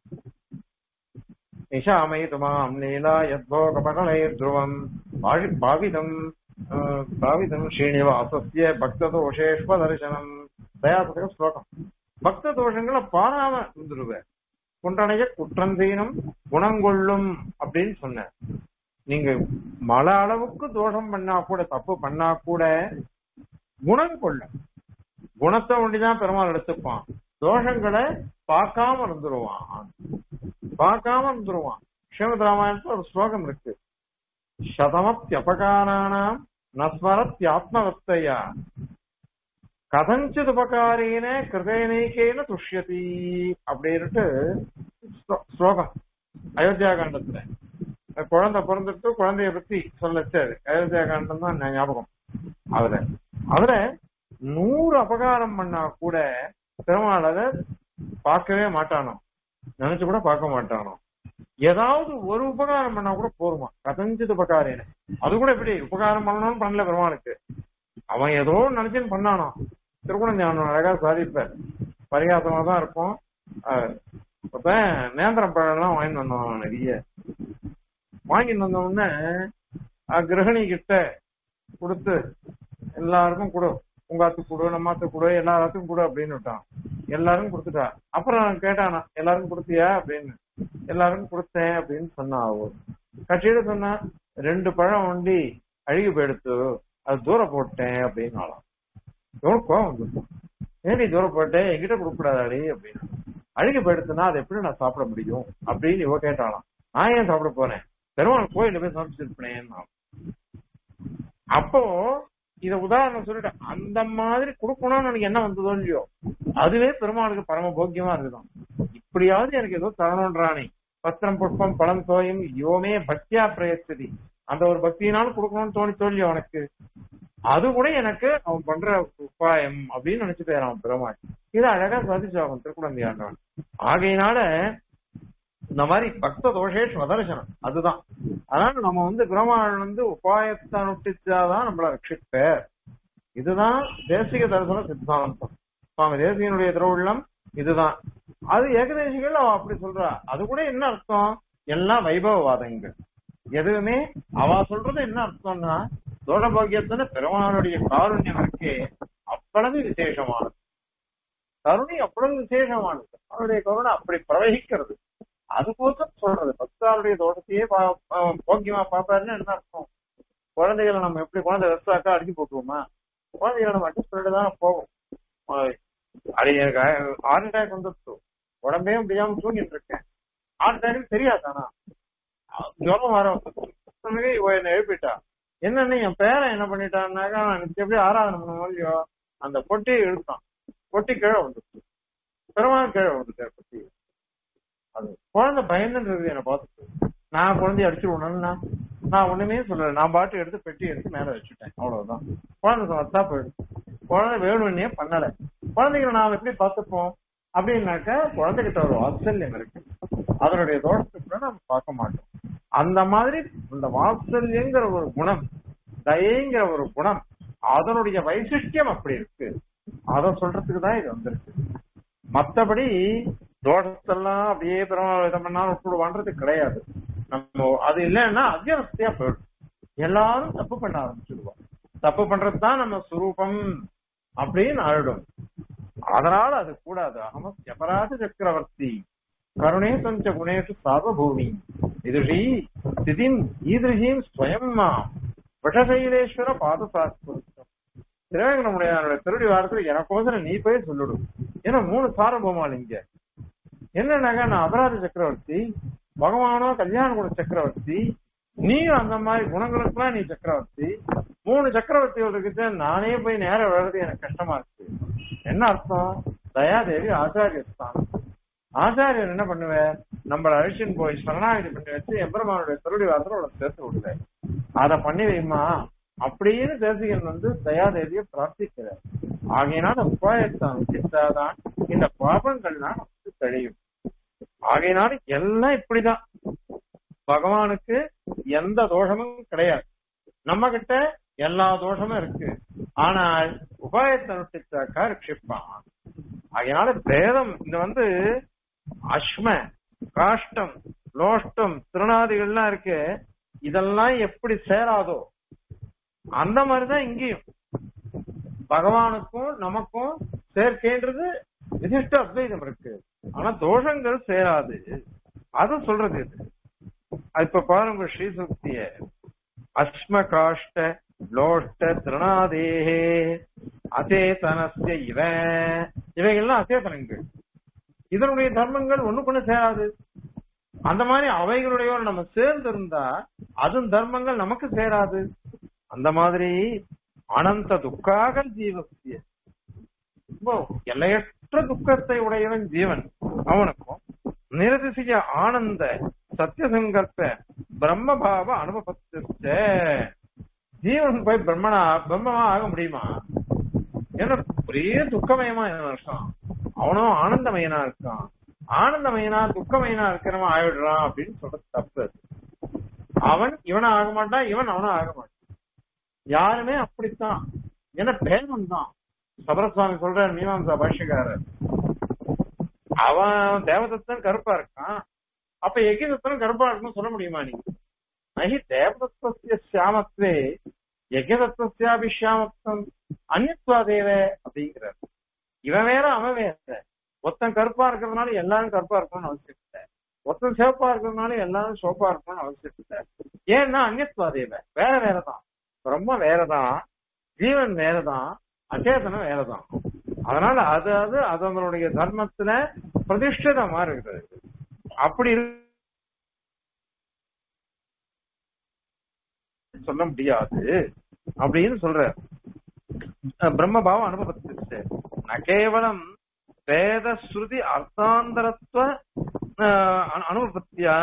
நிஷாமயிதுமாம் லீலா யத்போக பகலைர் துருவம் பாவிதம் பாவிதம் ஸ்ரீனிவாசஸ்ய பக்த தோஷேஷ்வதர்சனம் தயாசக ஸ்லோகம் பக்த தோஷங்களை பாராம இருந்துருவேன் குன்றனைய குற்றந்தீனம் குணங்கொள்ளும் அப்படின்னு சொன்ன நீங்க மழை அளவுக்கு தோஷம் பண்ணா கூட தப்பு பண்ணா கூட குணம் கொள்ள குணத்தை ஒண்டிதான் பெருமாள் எடுத்துப்பான் தோஷங்களை பார்க்காம இருந்துருவான் பார்க்காம இருந்துருவான் ஸ்ரீமத் ராமாயணத்துல ஒரு ஸ்லோகம் இருக்கு சதமத்தியபகாரானாம் நஸ்மரத்தியாத்மவத்தையா கதஞ்சித் உபகாரேன கிருதேனைக்கேன துஷ்யதி அப்படின்ட்டு ஸ்லோகம் அயோத்தியா காண்டத்துல குழந்தை பிறந்துட்டு குழந்தைய பத்தி சொல்லச்சாரு அயோத்தியா காண்டம் தான் ஞாபகம் அதுல அதுல நூறு அபகாரம் பண்ணா கூட பெருமாள் அதை பார்க்கவே மாட்டானோ நினைச்சு கூட பார்க்க மாட்டானோ ஏதாவது ஒரு உபகாரம் பண்ணா கூட போருமா கதஞ்சித் உபகாரேன அது கூட எப்படி உபகாரம் பண்ணணும்னு பண்ணல பெருமாளுக்கு அவன் ஏதோ நினைச்சுன்னு பண்ணானோ திருக்குணஞானம் அழகா சாதிப்பார் பரிகாசமா தான் இருக்கும் அப்ப நேந்திரம் பழம் எல்லாம் வாங்கிட்டு வந்தோம் நிறைய வாங்கிட்டு வந்த உடனே கிரகணி கிட்ட கொடுத்து எல்லாருக்கும் கொடு உங்க அத்து கொடு நம்ம அத்து கொடு எல்லாத்துக்கும் கொடு அப்படின்னு விட்டான் எல்லாரும் கொடுத்துட்டா அப்புறம் கேட்டானா எல்லாருக்கும் கொடுத்தியா அப்படின்னு எல்லாருக்கும் கொடுத்தேன் அப்படின்னு சொன்னா அவ கட்சியில சொன்னா ரெண்டு பழம் ஒண்டி அழுகி போயிடுத்து அது தூரம் போட்டேன் அப்படின்னு ஆளாம் எவ்வளவு கோவம் வந்துருக்கும் ஏன் நீ தூரம் போட்டேன் என்கிட்ட கொடுக்கூடாதாடி அப்படின்னு அழுகி போயிடுச்சுன்னா அதை எப்படி நான் சாப்பிட முடியும் அப்படின்னு இவ கேட்டாலாம் நான் ஏன் சாப்பிட போறேன் பெருமாள் கோயில போய் சமைச்சிருப்பேன் அப்போ இத உதாரணம் சொல்லிட்டு அந்த மாதிரி கொடுக்கணும்னு எனக்கு என்ன வந்ததோ இல்லையோ அதுவே பெருமாளுக்கு பரம போக்கியமா இருக்குதான் இப்படியாவது எனக்கு ஏதோ தரணுன்றானே பத்திரம் புஷ்பம் பழம் தோயும் யோமே பக்தியா பிரயத்ததி அந்த ஒரு பக்தியினாலும் கொடுக்கணும்னு தோணி தோல்வி அவனுக்கு அது கூட எனக்கு அவன் பண்ற உபாயம் அப்படின்னு நினைச்சு போயிடான் பெருமாள் இது அழகா சாதிச்சாகும் திருக்குழந்தை ஆண்டவன் ஆகையினால இந்த மாதிரி பக்த தோஷேஷ் வதர்சனம் அதுதான் அதனால நம்ம வந்து பெருமாள் வந்து உபாயத்தை அனுஷ்டிச்சாதான் நம்மள ரட்சிப்ப இதுதான் தேசிக தரிசன சித்தாந்தம் சுவாமி தேசிகனுடைய திருவுள்ளம் இதுதான் அது ஏகதேசிகள் அவ அப்படி சொல்றா அது கூட என்ன அர்த்தம் எல்லாம் வைபவவாதங்கள் எதுவுமே அவ சொல்றது என்ன அர்த்தம்னா தோஷபாகியத்துல பெருமாளுடைய காருண்யம் இருக்கே அவ்வளவு விசேஷமானது கருணை அவ்வளவு விசேஷமானது அவருடைய கருணை அப்படி பிரவகிக்கிறது அது போல சொல்றது பக்தாருடைய தோட்டத்தையே போக்கியமா பார்த்தாருன்னு என்ன அர்த்தம் குழந்தைகளை நம்ம எப்படி குழந்தை வெஸ்டாக்கா அடிச்சு போட்டுருவோமா குழந்தைகளை நம்ம அட்ஜஸ்ட் பண்ணிட்டு தான் போகும் அது எனக்கு ஹார்ட் அட்டாக் வந்துருச்சு உடம்பே முடியாம தூங்கிட்டு இருக்கேன் ஹார்ட் அட்டாக் தெரியாது ஆனா ஜுரம் வர என்னை எழுப்பிட்டா என்னன்னு என் பேரன் என்ன பண்ணிட்டான்னாக்கா நான் எனக்கு எப்படி ஆராதனை பண்ண இல்லையோ அந்த பொட்டியை இழுத்தான் பொட்டி கீழே வந்துச்சு பெருமாள் கீழே வந்துட்டார் பொட்டி அது குழந்தை பயந்துட்டு இருக்குது என்னை பார்த்துட்டு நான் குழந்தைய அடிச்சுடுவேன்னா நான் ஒண்ணுமே சொல்லல நான் பாட்டு எடுத்து பெட்டி எடுத்து மேல வச்சுட்டேன் அவ்வளவுதான் குழந்தை சமத்தா போயிடும் குழந்தை வேணும்னே பண்ணல குழந்தைகளை நாம் எப்படி பார்த்துப்போம் அப்படின்னாக்க குழந்தைகிட்ட ஒரு வாத்சல்யம் இருக்கு அதனுடைய தோஷத்தை கூட நம்ம பார்க்க மாட்டோம் அந்த மாதிரி இந்த வாத்சல்யங்கிற ஒரு குணம் தயைங்கிற ஒரு குணம் அதனுடைய வைசிஷ்டியம் அப்படி இருக்கு அத சொல்றதுக்கு தான் இது வந்திருக்கு மத்தபடி தோஷத்தெல்லாம் அப்படியே பெருமாள் இதை பண்ணாலும் விட்டுடுவான்றது கிடையாது நம்ம அது இல்லைன்னா அத்தியாவஸ்தையா போயிடும் எல்லாரும் தப்பு பண்ண ஆரம்பிச்சிடுவோம் தப்பு பண்றது தான் நம்ம சுரூபம் அப்படின்னு ஆயிடும் அதனால அது கூடாது அகம அபராத சக்கரவர்த்தி கருணே சஞ்ச குணேஷு சார்வபூமி இதுஷி ஸ்திதிம் ஈதிருஷீம் ஸ்வயம் மாம் விஷசைலேஸ்வர பாதசாஸ்திரம் திருவேங்கடமுடையானுடைய திருடி வாரத்துல எனக்கோசரம் நீ போய் சொல்லிடும் ஏன்னா மூணு சாரபூமால் இங்க என்னன்னாக்கா நான் அபராத சக்கரவர்த்தி பகவானோ கல்யாண குண சக்கரவர்த்தி நீயும் அந்த மாதிரி குணங்களுக்குலாம் நீ சக்கரவர்த்தி மூணு சக்கரவர்த்திகள் இருக்குது நானே போய் நேரம் விழுறது எனக்கு கஷ்டமா இருக்கு என்ன அர்த்தம் தயாதேவி ஆச்சாரியஸ்தான் ஆச்சாரியர் என்ன பண்ணுவேன் நம்மள அழிச்சுன்னு போய் சரணாகதி பண்ணி வச்சு எம்பெருமானுடைய திருடி வாரத்துல உனக்கு சேர்த்து விடுவேன் அதை பண்ணி வைமா அப்படின்னு தேசிகன் வந்து தயாதேவியை பிரார்த்திக்கிறார் ஆகையினால உபாயத்தான் விசித்தாதான் இந்த பாபங்கள்லாம் நமக்கு தெளியும் ஆகையினால எல்லாம் இப்படிதான் பகவானுக்கு எந்த தோஷமும் கிடையாது நம்ம கிட்ட எல்லா தோஷமும் இருக்கு ஆனால் உபாயத்தை நுட்டிச்சாக்கா ரட்சிப்பான் அதனால பேதம் இந்த வந்து அஸ்ம காஷ்டம் லோஷ்டம் திருநாதிகள்லாம் இருக்கு இதெல்லாம் எப்படி சேராதோ அந்த மாதிரிதான் இங்கேயும் பகவானுக்கும் நமக்கும் சேர்க்கைன்றது விசிஷ்ட அத்வைதம் இருக்கு ஆனா தோஷங்கள் சேராது அது சொல்றது இது இப்ப பாருங்க ஸ்ரீசுக்திய அஸ்ம காஷ்ட லோஷ்ட திருணாதேகே அசேதனஸ்ய இவ இவைகள்லாம் அசேதனங்கள் இதனுடைய தர்மங்கள் ஒண்ணுக்குள்ள சேராது அந்த மாதிரி அவைகளுடைய நம்ம சேர்ந்து இருந்தா அதுவும் தர்மங்கள் நமக்கு சேராது அந்த மாதிரி அனந்த துக்காக ஜீவசிய ரொம்ப எல்லையற்ற துக்கத்தை உடையவன் ஜீவன் அவனுக்கும் நிரதிசிய ஆனந்த சத்தியசங்கல்ப பிரம்மபாவ அனுபவத்திற்க ஜீவன் போய் பிரம்மனா பிரம்மமா ஆக முடியுமா ஏன்னா ஒரே துக்கமயமா இருக்கான் அவனும் ஆனந்தமயனா இருக்கான் ஆனந்தமயனா துக்கமயனா இருக்கிறவன் ஆயிடுறான் அப்படின்னு சொல்றது தப்பு அது. அவன் இவனா ஆக மாட்டான் இவன் அவனா ஆக மாட்டான் யாருமே அப்படித்தான் ஏன்னா பேதம் தான் சபரசுவாமி சொல்ற மீமாம்சா பாஷ்யக்காரர் அவன் தேவதத்தன் கருப்பா இருக்கான் அப்ப எகிதத்தனும் கருப்பா இருக்குன்னு சொல்ல முடியுமா நீ நகி தேவதத்திய சியாமத்வே யஜதத்தியாபி சியாமத்வம் அந்நியத்வாதேவ அப்படிங்கிறார் இவன் வேற அவன் வேற ஒருத்தன் கருப்பா இருக்கிறதுனால எல்லாரும் கருப்பா இருக்கணும்னு அவசியம் இல்லை ஒருத்தன் சிவப்பா இருக்கிறதுனால எல்லாரும் சிவப்பா இருக்கணும்னு அவசியம் இல்லை ஏன்னா அந்நியத்வாதேவ வேற வேறதான் ரொம்ப வேறதான் ஜீவன் வேறதான் அச்சேதனம் வேறதான் அதனால அது அது அதனுடைய தர்மத்துல பிரதிஷ்டிதமா இருக்கிறது அப்படி இரு- சொல்ல முடியாது அப்படின்னு சொல்ற பிரம்மபாவம் அனுபவத்திற்கு ந கேவலம் வேத ஸ்ருதி அர்த்தாந்தரத்துவ அஹ், அனு- அனுபவத்தியா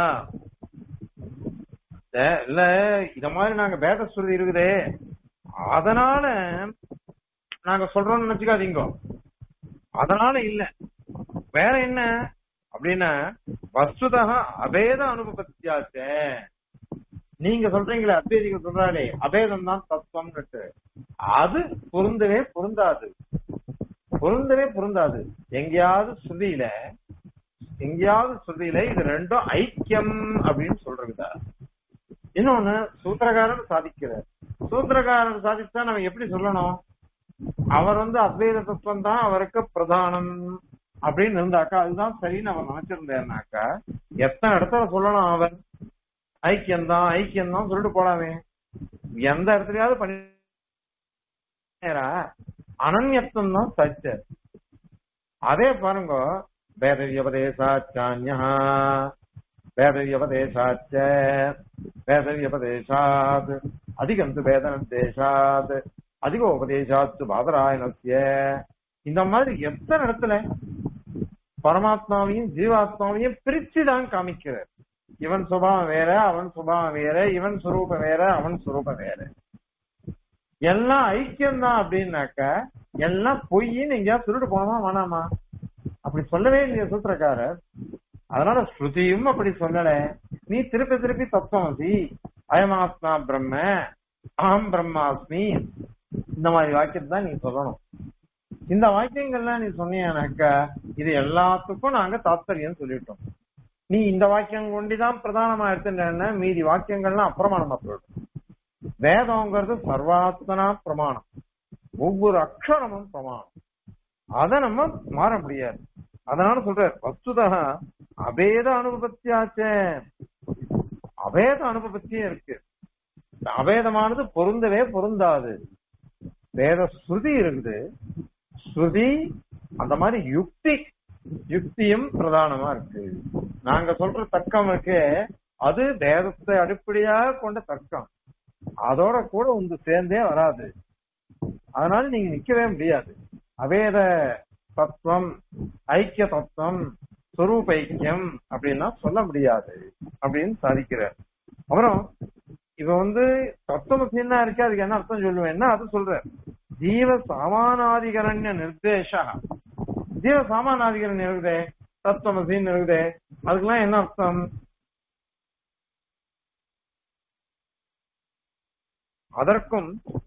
இல்ல, இல்ல இத மாதிரி நாங்க வேத ஸ்ருதி இருக்குதே அதனால நாங்க சொல்றோம்னு நினைச்சுக்காதீங்க அதனால இல்ல வேற என்ன அப்படின்னா வஸ்துதா அபேத அனுபவத்தியாச்சே நீங்க சொல்றீங்களே அத்வைதிகள் சொல்றாளே அபேதம் தான் தத்துவம்னுட்டு அது பொருந்தவே பொருந்தாது பொருந்தவே பொருந்தாது எங்கேயாவது ஸ்ருதியில எங்கேயாவது ஸ்ருதியில இது ரெண்டும் ஐக்கியம் அப்படின்னு சொல்றதா இன்னொன்னு சூத்திரகாரன் சாதிக்கிறார் சூத்திரகாரன் சாதிச்சா நம்ம எப்படி சொல்லணும் அவர் வந்து அத்வைத தத்துவம் தான் அவருக்கு பிரதானம் அப்படின்னு இருந்தாக்கா அதுதான் சரின்னு அவர் நினைச்சிருந்தாருனாக்கா எத்தனை இடத்துல சொல்லணும் அவர் ஐக்கியம்தான் ஐக்கியம்தான் சொல்லிட்டு போலாமே எந்த இடத்துலயாவது பண்ணி அனன்யத்துவம் தான் சச்ச அதே பாருங்க வேதவியபதேசாச்சான்யா வேதவியபதேசாச்ச வேதவியபதேசாத் அதிகம் வேதன தேசாத் அதிக உபதேசாத்து பாதராயணத்திய இந்த மாதிரி எத்தனை இடத்துல பரமாத்மாவையும் ஜீவாத்மாவையும் பிரிச்சு தான் காமிக்கிறார் இவன் சுபாவம் வேற அவன் சுபாவம் வேற இவன் சுரூபம் வேற அவன் சுரூபம் வேற எல்லாம் ஐக்கியம் தான் அப்படின்னாக்க எல்லாம் பொய்ன்னு எங்கேயாவது திருட்டு போனோமா வேணாமா அப்படி சொல்லவே இல்லையா சூத்திரக்காரர் அதனால ஸ்ருதியும் அப்படி சொல்லல நீ திருப்பி திருப்பி தத்துவமசி அயமாத்மா பிரம்ம அகம் பிரம்மாஸ்மி இந்த மாதிரி வாக்கியத்தை தான் நீ சொல்லணும் இந்த வாக்கியங்கள்லாம் நீ சொன்னீங்கன்னாக்கா இது எல்லாத்துக்கும் நாங்க தாத்பரியம் சொல்லிட்டோம் நீ இந்த வாக்கியம் கொண்டுதான் பிரதானமா எடுத்துட்டேன்னா மீதி வாக்கியங்கள்லாம் அப்பிரமாணமா போயிடும் வேதம்ங்கிறது சர்வாத்மனா பிரமாணம் ஒவ்வொரு அக்ஷரமும் பிரமாணம் அதை நம்ம மாற முடியாது அதனால சொல்ற வஸ்துதா அபேத அனுபவத்தியாச்சே அபேத அனுபவத்தியே இருக்கு அபேதமானது பொருந்தவே பொருந்தாது வேத ஸ்ருதி இருக்குது ஸ்ருதி அந்த மாதிரி யுக்தி யுக்தியும் பிரதானமா இருக்கு நாங்க சொல்ற தர்க்கம் இருக்கு அது வேதத்தை அடிப்படையாக கொண்ட தர்க்கம் அதோட கூட வந்து சேர்ந்தே வராது அதனால நீங்க நிக்கவே முடியாது அவேத தத்துவம் ஐக்கிய தத்துவம் சொரூப ஐக்கியம் அப்படின்னா சொல்ல முடியாது அப்படின்னு சாதிக்கிறார் அப்புறம் இவ வந்து தத்துவமசின்னா இருக்கு அதுக்கு என்ன அர்த்தம் சொல்லுவேன்னா அது சொல்ற ஜீவ சாமானாதிகரண்ய நிர்தேச ஜீவ சாமானாதிகரண்யம் இருக்குதே தத்துவமசின்னு இருக்குதே அதுக்கெல்லாம் என்ன அர்த்தம் அதற்கும்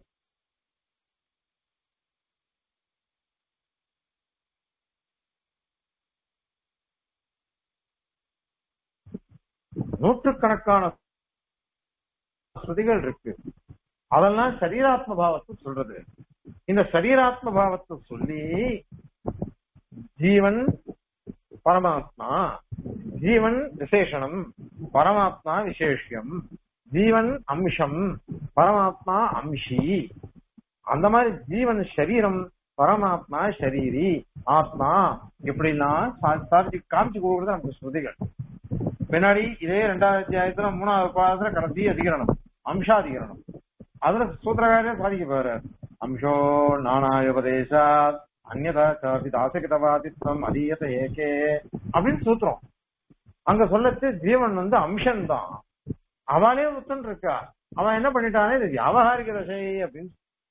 நூற்றுக்கணக்கான ஸ்ருதிகள் இருக்கு அதெல்லாம் சரீராத்ம பாவத்தை சொல்றது இந்த சரீராத்ம பாவத்தை சொல்லி ஜீவன் பரமாத்மா ஜீவன் விசேஷனம் பரமாத்மா விசேஷம் ஜீவன் அம்சம் பரமாத்மா அம்சி அந்த மாதிரி ஜீவன் சரீரம் பரமாத்மா ஷரீரி ஆத்மா இப்படிலாம் சாதிச்சு காமிச்சு கொடுக்குறது நமக்கு ஸ்ருதிகள் பின்னாடி இதே ரெண்டாவது அத்தியாயத்துல மூணாவது பாதத்துல கடைசி அதிகரணம் அம்சாதிகரணம் அதுல சூத்திரகாரே சாதிக்க போறார் அம்சோ நானாயுபதேசா அந்நதா சாபி தாசகிதவாதித்வம் அதீயத ஏகே அப்படின்னு சூத்திரம் அங்க சொல்லச்சு ஜீவன் வந்து அம்சன் தான் அவனே முத்தன் இருக்கா அவன் என்ன பண்ணிட்டானே இது வியாபகாரிக தசை அப்படின்னு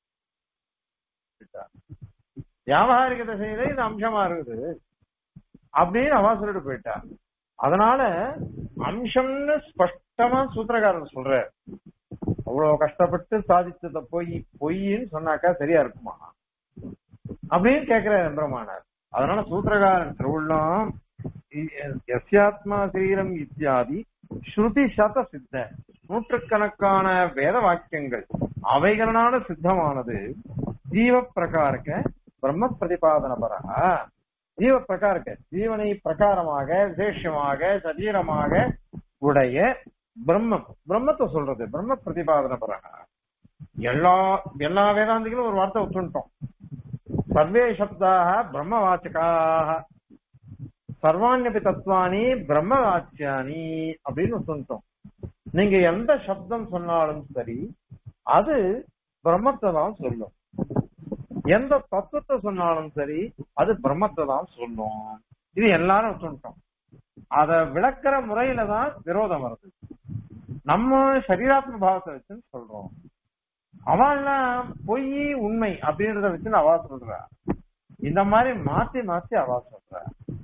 வியாபகாரிக தசையில இது அம்சமா இருக்குது அப்படின்னு அவன் சொல்லிட்டு போயிட்டா அதனால அம்சம்னு ஸ்பஷ்டமா சூத்திரக்காரர் சொல்ற அவ்வளவு கஷ்டப்பட்டு சாதிச்சத பொய் பொய்ன்னு சொன்னாக்கா சரியா இருக்குமா அப்படின்னு கேக்குற எம்பெருமானார் அதனால சூத்திரகாரன் திருவுள்ளம் எஸ்யாத்மா சரீரம் இத்தியாதி ஸ்ருதி சத சித்த நூற்றுக்கணக்கான வேத வாக்கியங்கள் அவைகளான சித்தமானது ஜீவ பிரகாரக்க பிரம்ம பிரதிபாதன பரகா ஜீவ பிரகாரக்க ஜீவனை பிரகாரமாக விசேஷமாக சரீரமாக உடைய பிரம்மம் பிரம்மத்தை சொல்றது பிரம்ம பிரதிபாதன பரகா எல்லா எல்லா வேதாந்திகளும் ஒரு வார்த்தை ஒத்துட்டோம் சர்வே சப்தாக பிரம்மவாச்சகாக சர்வாண்யபி தத்துவானி பிரம்மவாச்சியானி அப்படின்னு சொல்லிட்டோம் நீங்க எந்த சப்தம் சொன்னாலும் சரி அது பிரம்மத்தை தான் சொல்லும் எந்த தத்துவத்தை சொன்னாலும் சரி அது பிரம்மத்தை தான் சொல்லும் இது எல்லாரும் சொல்லிட்டோம் அத விளக்குற முறையில தான் விரோதம் வருது நம்ம சரீராத்ம பாவத்தை வச்சுன்னு சொல்றோம் அவன்லாம் பொய் உண்மை அப்படின்றத வச்சு அவா சொல்ற இந்த மாதிரி மாத்தி மாத்தி அவா சொல்ற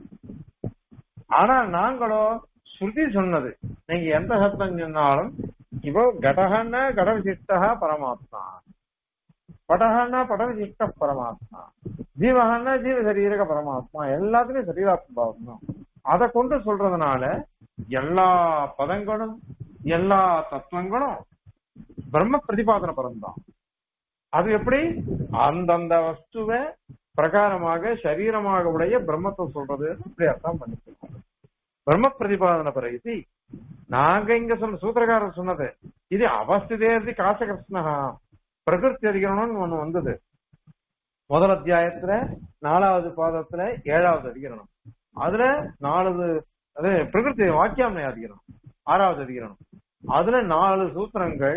ஆனா நாங்களோ ஸ்ருதி சொன்னது நீங்க எந்த சத்தம் சொன்னாலும் இப்போ கடகன்னா கடவிசிஷ்டா பரமாத்மா படகன்னா படவிசிஷ்ட பரமாத்மா ஜீவகன்னா ஜீவ சரீரக பரமாத்மா எல்லாத்துலயும் சரீராத்ம பாவம் தான் அதை கொண்டு சொல்றதுனால எல்லா பதங்களும் எல்லா தத்துவங்களும் பிரம்ம பிரதிபாதன பரம்தான் அது எப்படி அந்தந்த வஸ்துவ பிரகாரமாக சரீரமாக உடைய பிரம்மத்தை சொல்றது அப்படி அர்த்தம் பண்ணிக்கலாம் பிரம்ம பிரதிபாதன பரகதி நாங்க இங்க சொன்ன சூத்திரக்காரர் சொன்னது இது அவஸ்திதேதி காசகிருஷ்ணா பிரகிருத்தி அதிகரணம்னு ஒண்ணு வந்தது முதல் அத்தியாயத்துல நாலாவது பாதத்துல ஏழாவது அதிகரணம் அதுல நாலு அது பிரகிருத்தி வாக்கியாமனை அதிகரணம் ஆறாவது அதிகரணம் அதுல நாலு சூத்திரங்கள்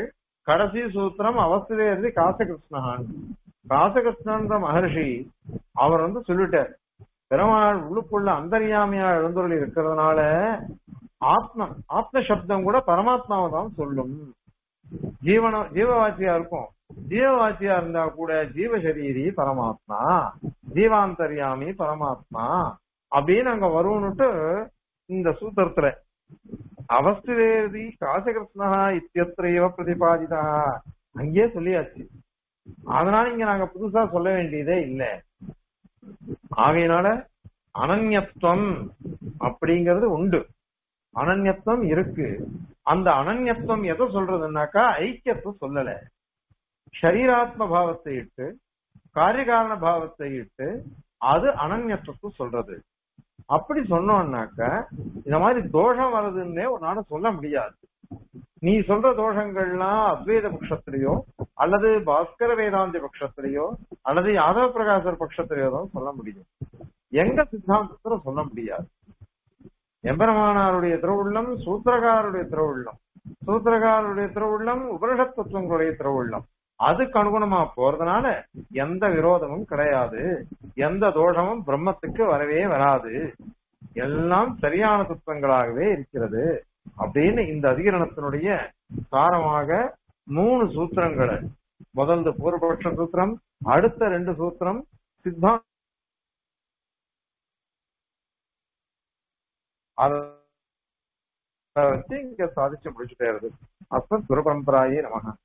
கடைசி சூத்திரம் அவஸ்திரேதி காசகிருஷ்ணஹான் காசகிருஷ்ணன்ற மகர்ஷி அவர் வந்து சொல்லிட்டார் பெருமாள் உள்ளுக்குள்ள அந்தரியாமையா எழுந்துள்ள இருக்கிறதுனால ஆத்ம ஆத்ம சப்தம் கூட பரமாத்மாவை தான் சொல்லும் ஜீவன ஜீவவாச்சியா இருக்கும் ஜீவவாச்சியா இருந்தா கூட ஜீவசரீரி பரமாத்மா ஜீவாந்தரியாமி பரமாத்மா அப்படின்னு அங்க வரும்னுட்டு இந்த சூத்திரத்துல அவஸ்திரேதி காசகிருஷ்ணா இத்தியத்திரையவ பிரதிபாதிதா அங்கேயே சொல்லியாச்சு அதனால இங்க நாங்க புதுசா சொல்ல வேண்டியதே இல்லை ஆகையினால அனன்யத்துவம் அப்படிங்கிறது உண்டு அனன்யத்துவம் இருக்கு அந்த அனன்யத்துவம் எதை சொல்றதுன்னாக்கா ஐக்கியத்தை சொல்லல ஷரீராத்ம பாவத்தை இட்டு காரியகாரண பாவத்தை இட்டு அது அனன்யத்துவத்தை சொல்றது அப்படி சொன்னோம்னாக்க இந்த மாதிரி தோஷம் வருதுன்னே ஒரு நாடு சொல்ல முடியாது நீ சொல்ற தோஷங்கள்லாம் அத்வைத பட்சத்திலேயோ அல்லது பாஸ்கர வேதாந்தி பட்சத்திலேயோ அல்லது யாதவ பிரகாசர் பட்சத்திலேயோ தான் சொல்ல முடியும் எங்க சித்தாந்தத்துல சொல்ல முடியாது எம்பெருமானாருடைய திருவுள்ளம் சூத்திரகாருடைய திருவுள்ளம் சூத்திரகாருடைய திருவுள்ளம் உபனிஷத் தத்துவங்களுடைய திருவுள்ளம் அதுக்கு அனுகுணமா போறதுனால எந்த விரோதமும் கிடையாது எந்த தோஷமும் பிரம்மத்துக்கு வரவே வராது எல்லாம் சரியான தத்துவங்களாகவே இருக்கிறது அப்படின்னு இந்த அதிகரணத்தினுடைய சாரமாக மூணு சூத்திரங்களை முதல்ல பூர்வபக்ஷ சூத்திரம் அடுத்த ரெண்டு சூத்திரம் சித்தா அதை வச்சு இங்க சாதிச்சு முடிச்சுட்டே இருக்கு அப்ப குரு பரம்பராயே நமக